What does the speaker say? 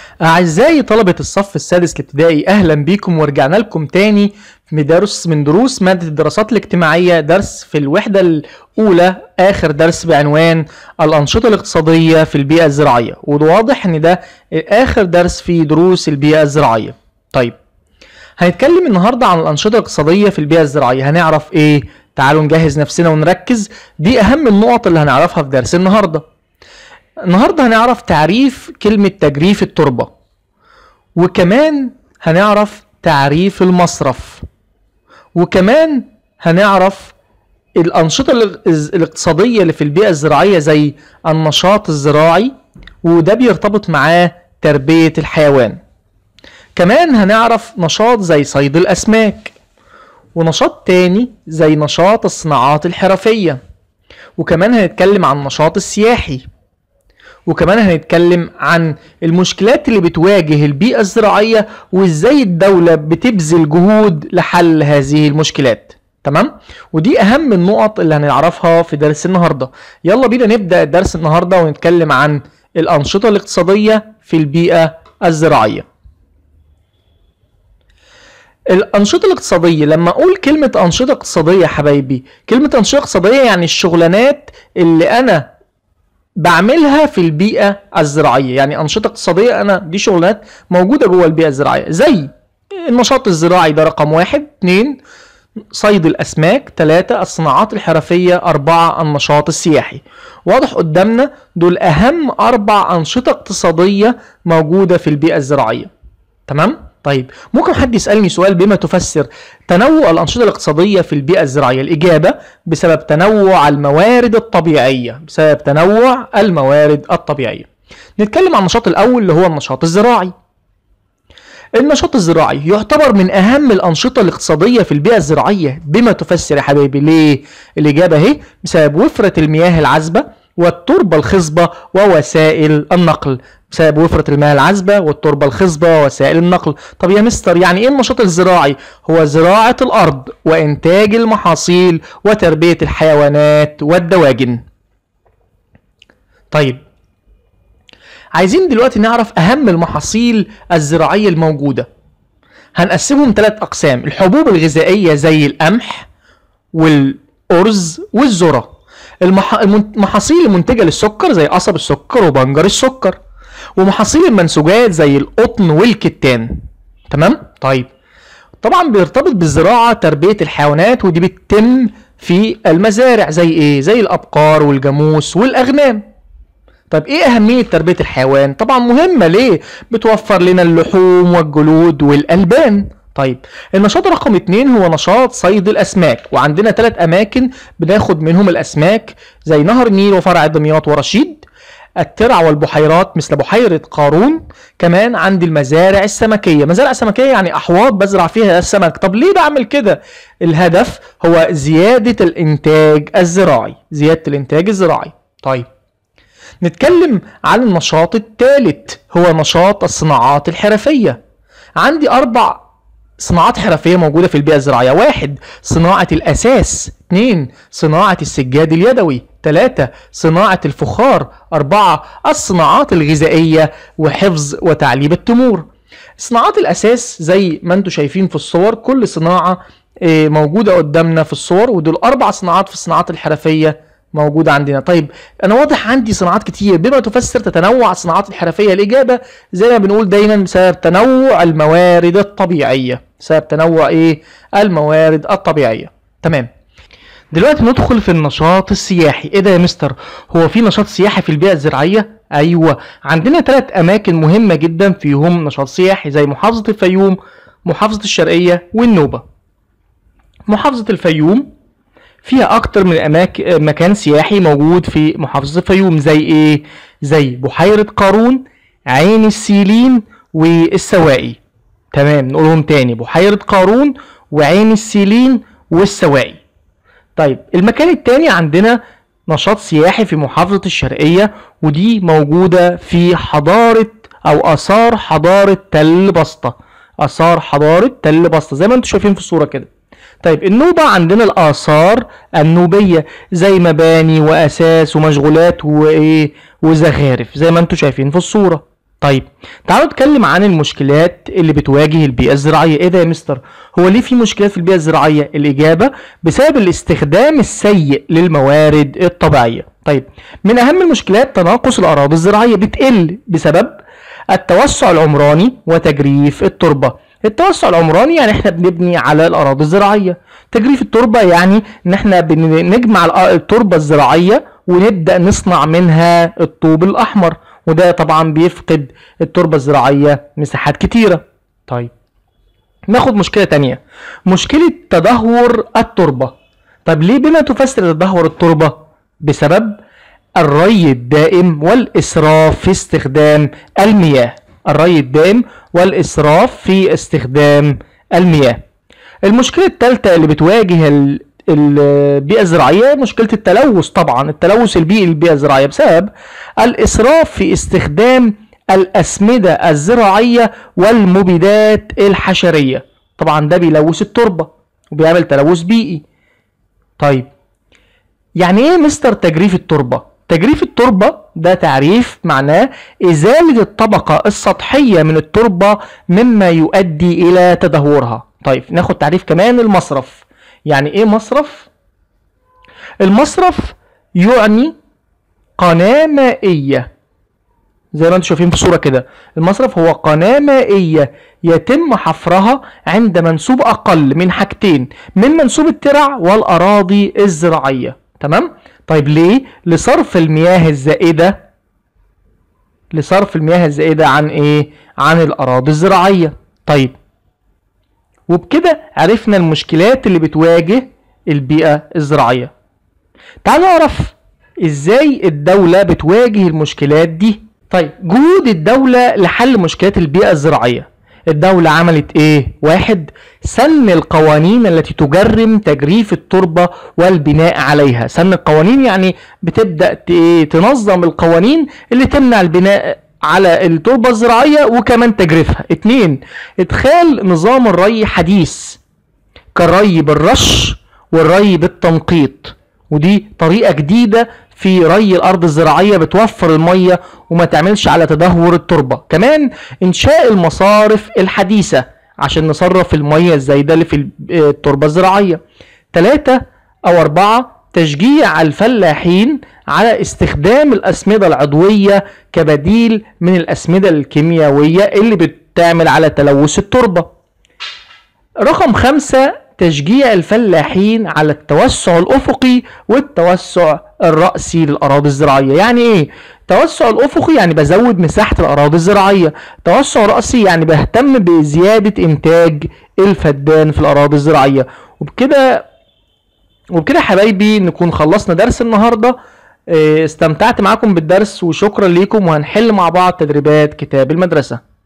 أعزائي طلبة الصف السادس الابتدائي أهلا بيكم ورجعنا لكم تاني في درس من دروس مادة الدراسات الاجتماعية درس في الوحدة الأولى آخر درس بعنوان الأنشطة الاقتصادية في البيئة الزراعية وواضح إن ده آخر درس في دروس البيئة الزراعية طيب هنتكلم النهاردة عن الأنشطة الاقتصادية في البيئة الزراعية هنعرف إيه تعالوا نجهز نفسنا ونركز دي أهم النقط اللي هنعرفها في درس النهارده النهارده هنعرف تعريف كلمة تجريف التربة وكمان هنعرف تعريف المصرف وكمان هنعرف الأنشطة الاق- الاقتصادية اللي في البيئة الزراعية زي النشاط الزراعي وده بيرتبط معاه تربية الحيوان كمان هنعرف نشاط زي صيد الأسماك ونشاط تاني زي نشاط الصناعات الحرفية وكمان هنتكلم عن النشاط السياحي وكمان هنتكلم عن المشكلات اللي بتواجه البيئة الزراعية وازاي الدولة بتبذل جهود لحل هذه المشكلات تمام ودي اهم النقط اللي هنعرفها في درس النهارده يلا بينا نبدا درس النهارده ونتكلم عن الانشطه الاقتصاديه في البيئه الزراعيه الانشطه الاقتصاديه لما اقول كلمه انشطه اقتصاديه يا حبايبي كلمه انشطه اقتصاديه يعني الشغلانات اللي انا بعملها في البيئة الزراعية يعني أنشطة اقتصادية أنا دي شغلانات موجودة جوه البيئة الزراعية زي النشاط الزراعي ده رقم واحد اتنين صيد الأسماك تلاتة الصناعات الحرفية أربعة النشاط السياحي واضح قدامنا دول أهم أربع أنشطة اقتصادية موجودة في البيئة الزراعية تمام؟ طيب ممكن حد يسألني سؤال بما تفسر تنوع الأنشطة الاقتصادية في البيئة الزراعية الإجابة بسبب تنوع الموارد الطبيعية بسبب تنوع الموارد الطبيعية نتكلم عن النشاط الأول اللي هو النشاط الزراعي النشاط الزراعي يعتبر من أهم الأنشطة الاقتصادية في البيئة الزراعية بما تفسر يا حبايبي ليه؟ الإجابة اهي بسبب وفرة المياه العذبة والتربة الخصبة ووسائل النقل بسبب وفرة المياه العذبة والتربة الخصبة ووسائل النقل طب يا مستر يعني ايه النشاط الزراعي هو زراعة الأرض وإنتاج المحاصيل وتربية الحيوانات والدواجن طيب عايزين دلوقتي نعرف أهم المحاصيل الزراعية الموجودة هنقسمهم ثلاث أقسام الحبوب الغذائية زي القمح والأرز والذرة المح... المحاصيل المنتجة للسكر زي قصب السكر وبنجر السكر ومحاصيل المنسوجات زي القطن والكتان تمام طيب طبعا بيرتبط بالزراعة تربية الحيوانات ودي بتتم في المزارع زي ايه زي الابقار والجاموس والاغنام طب ايه اهمية تربية الحيوان طبعا مهمة ليه بتوفر لنا اللحوم والجلود والالبان طيب النشاط رقم اتنين هو نشاط صيد الاسماك وعندنا ثلاث اماكن بناخد منهم الاسماك زي نهر النيل وفرع دمياط ورشيد الترع والبحيرات مثل بحيرة قارون كمان عندي المزارع السمكية مزارع سمكية يعني أحواض بزرع فيها السمك طب ليه بعمل كده الهدف هو زيادة الإنتاج الزراعي زيادة الإنتاج الزراعي طيب نتكلم عن النشاط الثالث هو نشاط الصناعات الحرفية عندي أربع صناعات حرفية موجودة في البيئة الزراعية واحد صناعة الأساس اثنين صناعة السجاد اليدوي ثلاثة صناعة الفخار أربعة الصناعات الغذائية وحفظ وتعليب التمور صناعات الأساس زي ما انتم شايفين في الصور كل صناعة آه، موجودة قدامنا في الصور ودول أربع صناعات في الصناعات الحرفية موجودة عندنا طيب أنا واضح عندي صناعات كتير بما تفسر تتنوع الصناعات الحرفية الإجابة زي ما بنقول دايما بسبب تنوع الموارد الطبيعية بسبب تنوع إيه الموارد الطبيعية تمام دلوقتي ندخل في النشاط السياحي ايه ده يا مستر هو في نشاط سياحي في البيئة الزراعية ايوه عندنا ثلاث اماكن مهمة جدا فيهم نشاط سياحي زي محافظة الفيوم محافظة الشرقية والنوبة محافظة الفيوم فيها اكتر من أماكن مكان سياحي موجود في محافظة الفيوم زي ايه زي بحيرة قارون عين السيلين والسواقي تمام نقولهم تاني بحيرة قارون وعين السيلين والسواقي طيب المكان التاني عندنا نشاط سياحي في محافظة الشرقية ودي موجودة في حضارة أو آثار حضارة تل بسطة آثار حضارة تل بسطة زي ما انتم شايفين في الصورة كده طيب النوبة عندنا الآثار النوبية زي مباني وأساس ومشغولات وإيه وزخارف زي ما انتم شايفين في الصورة طيب تعالوا نتكلم عن المشكلات اللي بتواجه البيئة الزراعية ايه ده يا مستر هو ليه في مشكلات في البيئة الزراعية الإجابة بسبب الاستخدام السيء للموارد الطبيعية طيب من أهم المشكلات تناقص الأراضي الزراعية بتقل بسبب التوسع العمراني وتجريف التربة التوسع العمراني يعني احنا بنبني على الأراضي الزراعية تجريف التربة يعني ان احنا بنجمع التربة الزراعية ونبدأ نصنع منها الطوب الأحمر وده طبعا بيفقد التربة الزراعية مساحات كتيرة طيب ناخد مشكلة تانية مشكلة تدهور التربة طب ليه بما تفسر تدهور التربة بسبب الري الدائم والإسراف في استخدام المياه الري الدائم والإسراف في استخدام المياه المشكلة الثالثة اللي بتواجه البيئة الزراعية مشكلة التلوث طبعا التلوث البيئي للبيئة الزراعية بسبب الإسراف في استخدام الأسمدة الزراعية والمبيدات الحشرية طبعا ده بيلوث التربة وبيعمل تلوث بيئي طيب يعني ايه مستر تجريف التربة تجريف التربة ده تعريف معناه إزالة الطبقة السطحية من التربة مما يؤدي إلى تدهورها طيب ناخد تعريف كمان المصرف يعني ايه مصرف المصرف يعني قناة مائية زي ما انتم شايفين في الصورة كده المصرف هو قناة مائية يتم حفرها عند منسوب أقل من حاجتين من منسوب الترع والأراضي الزراعية تمام طيب ليه لصرف المياه الزائدة لصرف المياه الزائدة عن ايه عن الأراضي الزراعية طيب وبكده عرفنا المشكلات اللي بتواجه البيئة الزراعية تعالوا نعرف ازاي الدولة بتواجه المشكلات دي طيب جهود الدولة لحل مشكلات البيئة الزراعية الدولة عملت ايه؟ واحد سن القوانين التي تجرم تجريف التربة والبناء عليها سن القوانين يعني بتبدأ إيه؟ تنظم القوانين اللي تمنع البناء على التربة الزراعية وكمان تجريفها اتنين ادخال نظام الري حديث كالري بالرش والري بالتنقيط ودي طريقة جديدة في ري الارض الزراعيه بتوفر الميه وما تعملش على تدهور التربه كمان انشاء المصارف الحديثه عشان نصرف الميه الزايده اللي في التربه الزراعيه ثلاثة او اربعة تشجيع الفلاحين على استخدام الاسمده العضويه كبديل من الاسمده الكيميائيه اللي بتعمل على تلوث التربه رقم خمسة تشجيع الفلاحين على التوسع الافقي والتوسع الرأسي للأراضي الزراعية يعني إيه؟ توسع الأفقي يعني بزود مساحة الأراضي الزراعية توسع رأسي يعني بهتم بزيادة إنتاج الفدان في الأراضي الزراعية وبكده وبكده حبايبي نكون خلصنا درس النهاردة إيه، استمتعت معاكم بالدرس وشكرا ليكم وهنحل مع بعض تدريبات كتاب المدرسة